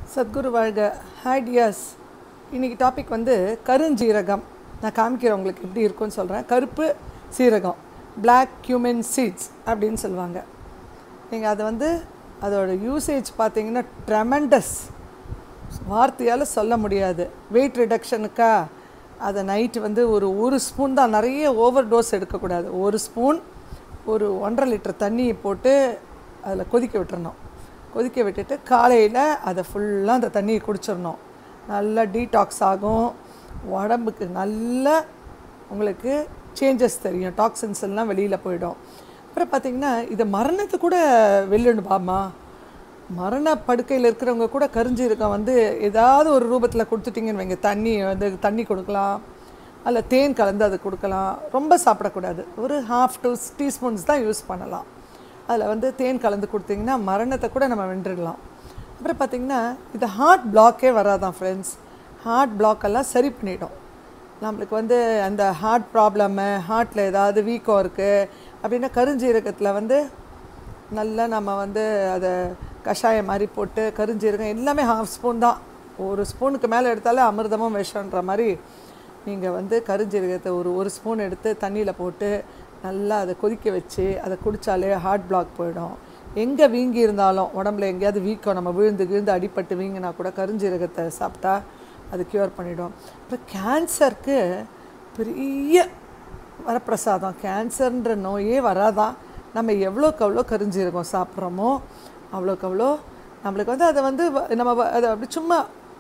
சத்குரு வாழ்க hi tears இன்றைக்கி topic வந்து கருஞ்சீரகம் நான் காமிக்கிறேன் உங்களுக்கு எப்படி இருக்கும்னு சொல்கிறேன் கருப்பு சீரகம் Black cumin சீட்ஸ் அப்படின்னு சொல்லுவாங்க நீங்கள் அதை வந்து அதோட யூசேஜ் பார்த்தீங்கன்னா ட்ரெமெண்டஸ் வார்த்தையால் சொல்ல முடியாது வெயிட் ரிடக்ஷனுக்கா அதை நைட்டு வந்து ஒரு ஒரு ஸ்பூன் தான் நிறைய ஓவர் டோஸ் எடுக்கக்கூடாது ஒரு ஸ்பூன் ஒரு ஒன்றரை லிட்டர் தண்ணியை போட்டு அதில் கொதிக்க விட்டுறணும் கொதிக்க விட்டுட்டு காலையில் அதை ஃபுல்லாக அந்த தண்ணியை குடிச்சிடணும் நல்லா டீடாக்ஸ் ஆகும் உடம்புக்கு நல்ல உங்களுக்கு சேஞ்சஸ் தெரியும் டாக்ஸின்ஸ் எல்லாம் வெளியில் போயிடும் அப்புறம் பார்த்தீங்கன்னா இதை மரணத்தை கூட வெல்லணுபாமா மரண படுக்கையில் இருக்கிறவங்க கூட கரிஞ்சீரகம் வந்து ஏதாவது ஒரு ரூபத்தில் கொடுத்துட்டிங்கன்னு வைங்க தண்ணி வந்து தண்ணி கொடுக்கலாம் அல்ல தேன் கலந்து அது கொடுக்கலாம் ரொம்ப சாப்பிடக்கூடாது ஒரு ஹாஃப் டூ டீஸ்பூன்ஸ் தான் யூஸ் பண்ணலாம் அதில் வந்து தேன் கலந்து கொடுத்தீங்கன்னா மரணத்தை கூட நம்ம வென்றுடலாம் அப்புறம் பார்த்திங்கன்னா இது ஹார்ட் பிளாக்கே வராதான் ஃப்ரெண்ட்ஸ் ஹார்ட் பிளாக்கெல்லாம் சரி பண்ணிடும் நம்மளுக்கு வந்து அந்த ஹார்ட் ப்ராப்ளமு ஹார்ட்டில் ஏதாவது வீக்கம் இருக்குது அப்படின்னா கருஞ்சீரகத்தில் வந்து நல்லா நம்ம வந்து அதை கஷாயம் மாதிரி போட்டு கருஞ்சீரகம் எல்லாமே ஹாஃப் ஸ்பூன் தான் ஒரு ஸ்பூனுக்கு மேலே எடுத்தாலே அமிர்தமும் விஷன்ற மாதிரி நீங்கள் வந்து கருஞ்சீரகத்தை ஒரு ஒரு ஸ்பூன் எடுத்து தண்ணியில் போட்டு நல்லா அதை கொதிக்க வச்சு அதை குடித்தாலே ஹார்ட் பிளாக் போயிடும் எங்கே வீங்கி இருந்தாலும் உடம்புல எங்கேயாவது வீக்கம் நம்ம விழுந்து விழுந்து அடிப்பட்டு வீங்கினா கூட கருஞ்சீரகத்தை சாப்பிட்டா அது க்யூர் பண்ணிடும் அப்புறம் கேன்சருக்கு பெரிய வரப்பிரசாதம் கேன்சர்ன்ற நோயே வராதான் நம்ம எவ்வளோக்கு எவ்வளோ கரிஞ்சீரகம் சாப்பிட்றோமோ அவ்வளோக்கு அவ்வளோ நம்மளுக்கு வந்து அதை வந்து வ- நம்ம வ- அதை அப்படி சும்மா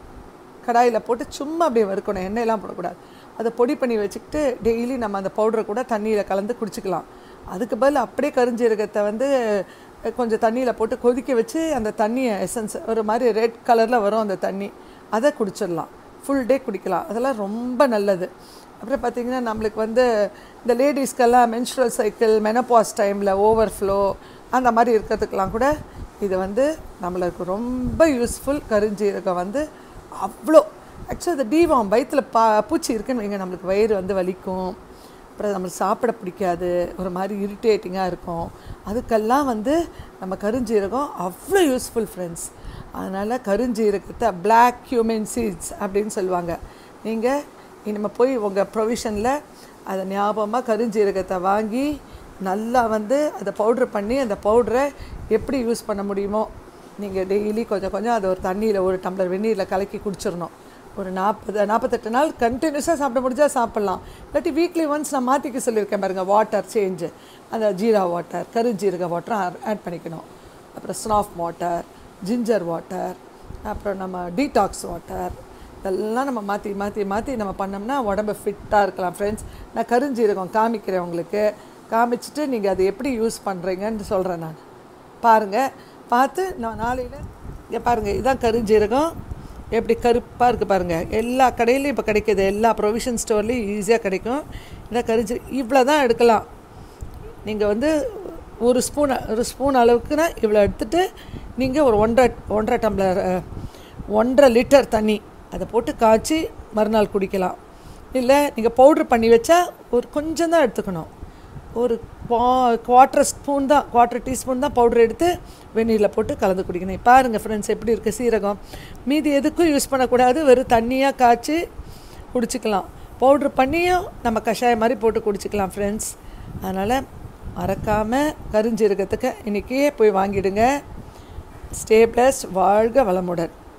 கடாயில் போட்டு சும்மா அப்படியே வறுக்கணும் எண்ணெயெல்லாம் போடக்கூடாது அதை பொடி பண்ணி வச்சுக்கிட்டு டெய்லி நம்ம அந்த பவுடரை கூட தண்ணியில் கலந்து குடிச்சிக்கலாம் அதுக்கு பதில் அப்படியே கரிஞ்சீரகத்தை வந்து அஹ், கொஞ்சம் தண்ணியில் போட்டு கொதிக்க வச்சு அந்த தண்ணியை எசன்ஸ் ஒரு மாதிரி ரெட் கலரில் வரும் அந்த தண்ணி அதை குடிச்சிடலாம் ஃபுல் டே குடிக்கலாம் அதெல்லாம் ரொம்ப நல்லது அப்புறம் பார்த்திங்கன்னா நம்மளுக்கு வந்து இந்த லேடிஸ்க்கெல்லாம் மென்ஸ்ட்ரல் சைக்கிள் மெனப்பாஸ் டைமில் ஓவர்ஃப்ளோ அந்த மாதிரி இருக்கிறதுக்கெலாம் கூட இது வந்து நம்மளுக்கு ரொம்ப யூஸ்ஃபுல் கருஞ்சீரகம் வந்து அவ்வளோ ஆக்சுவலி அது டீவாம் வயிற்றில் பா பூச்சி இருக்குன்னு வைங்க நம்மளுக்கு வயிறு வந்து வலிக்கும் அப்புறம் நம்மளுக்கு சாப்பிட பிடிக்காது ஒரு மாதிரி இரிட்டேட்டிங்காக இருக்கும் அதுக்கெல்லாம் வந்து நம்ம கருஞ்சீரகம் அவ்வளோ யூஸ்ஃபுல் ஃப்ரெண்ட்ஸ் அதனால் கருஞ்சீரகத்தை Black cumin சீட்ஸ் அப்படின்னு சொல்லுவாங்க நீங்கள் இனிமேல் போய் உங்கள் ப்ரொவிஷனில் அதை ஞாபகமாக கருஞ்சீரகத்தை வாங்கி நல்லா வந்து அதை பவுட்ரு பண்ணி அந்த பவுட்ரை எப்படி யூஸ் பண்ண முடியுமோ நீங்கள் டெய்லி கொஞ்சம் கொஞ்சம் அதை ஒரு தண்ணியில் ஒரு டம்ளர் வெந்நீரில் கலக்கி குடிச்சிடணும் ஒரு நாற்பது நாற்பத்தெட்டு நாள் கண்டினியூஸாக சாப்பிட முடிஞ்சால் சாப்பிட்லாம் இல்லாட்டி வீக்லி ஒன்ஸ் நான் மாற்றிக்க சொல்லியிருக்கேன் பாருங்கள் வாட்டர் சேஞ்சு அந்த ஜீரா வாட்டர் கருஞ்சீரக வாட்டரும் ஆட் பண்ணிக்கணும் அப்புறம் ஸ்னாஃப் வாட்டர் ஜிஞ்சர் வாட்டர் அப்புறம் நம்ம டீடாக்ஸ் வாட்டர் இதெல்லாம் நம்ம மாற்றி மாற்றி மாற்றி நம்ம பண்ணோம்னா உடம்பு ஃபிட்டாக இருக்கலாம் ஃப்ரெண்ட்ஸ் நான் கருஞ்சீரகம் காமிக்கிறேன் உங்களுக்கு காமிச்சிட்டு நீங்கள் அதை எப்படி யூஸ் பண்ணுறீங்கன்னு சொல்கிறேன் நான் பாருங்கள் பார்த்து நான் நாளையில் இங்கே பாருங்கள் இதுதான் கருஞ்சீரகம் எப்படி கருப்பாக இருக்குது பாருங்கள் எல்லா கடையிலையும் இப்போ கிடைக்கிது எல்லா ப்ரொவிஷன் ஸ்டோர்லேயும் ஈஸியாக கிடைக்கும் இதான் கரிஞ்சி இவ்வளோ தான் எடுக்கலாம் நீங்கள் வந்து ஒரு ஸ்பூன் ஒரு ஸ்பூன் அளவுக்குனா இவ்வளோ எடுத்துட்டு நீங்கள் ஒரு ஒன்றரை ஒன்றரை டம்ளர் அஹ், ஒன்றரை லிட்டர் தண்ணி அதை போட்டு காய்ச்சி மறுநாள் குடிக்கலாம் இல்லை நீங்கள் பவுட்ரு பண்ணி வச்சா ஒரு கொஞ்சம் தான் எடுத்துக்கணும் ஒரு குவார்ட்டர் ஸ்பூன் தான் குவார்ட்டர் டீஸ்பூன் தான் பவுடர் எடுத்து வெந்நீரில் போட்டு கலந்து குடிக்கணும் பாருங்கள் ஃப்ரெண்ட்ஸ் எப்படி இருக்குது சீரகம் மீதி எதுக்கும் யூஸ் பண்ணக்கூடாது வெறும் தண்ணியாக காய்ச்சி குடிச்சிக்கலாம் பவுட்ரு பண்ணியும் நம்ம கஷாயம் மாதிரி போட்டு குடிச்சிக்கலாம் ஃப்ரெண்ட்ஸ் அதனால் மறக்காமல் கருஞ்சீரகத்துக்கு இன்றைக்கே போய் வாங்கிடுங்க ஸ்டே பிளஸ் வாழ்க வளமுடன்